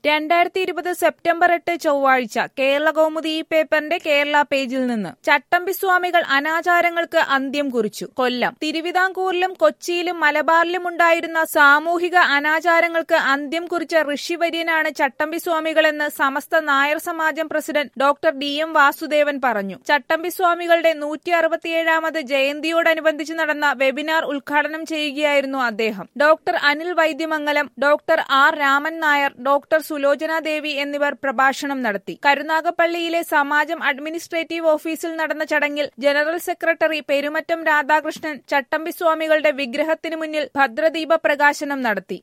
രണ്ടായിരത്തി ഇരുപത് സെപ്റ്റംബർ എട്ട് ചൊവ്വാഴ്ച കേരള കൗമുദി ഈ പേപ്പറിന്റെ കേരള പേജിൽ നിന്ന് ചട്ടമ്പിസ്വാമികൾ അനാചാരങ്ങൾക്ക് അന്ത്യം കുറിച്ചു കൊല്ലം തിരുവിതാംകൂറിലും കൊച്ചിയിലും മലബാറിലും ഉണ്ടായിരുന്ന സാമൂഹിക അനാചാരങ്ങൾക്ക് അന്ത്യം കുറിച്ച ഋഷിവര്യനാണ് ചട്ടമ്പിസ്വാമികളെന്ന് Samastha Nair Samajam president doctor D M Vasudevan പറഞ്ഞു ചട്ടമ്പിസ്വാമികളുടെ നൂറ്റി അറുപത്തിയേഴാമത് ജയന്തിയോടനുബന്ധിച്ച് നടന്ന വെബിനാർ ഉദ്ഘാടനം ചെയ്യുകയായിരുന്നു അദ്ദേഹം doctor Anil Vaidyamangalam doctor R Raman Nair doctor Sulochana Devi എന്നിവർ പ്രഭാഷണം നടത്തി കരുനാഗപ്പള്ളിയിലെ സമാജം അഡ്മിനിസ്ട്രേറ്റീവ് ഓഫീസിൽ നടന്ന ചടങ്ങിൽ ജനറൽ സെക്രട്ടറി പെരുമറ്റം രാധാകൃഷ്ണൻ ചട്ടമ്പിസ്വാമികളുടെ വിഗ്രഹത്തിനു മുന്നിൽ ഭദ്രദീപ പ്രകാശനം നടത്തി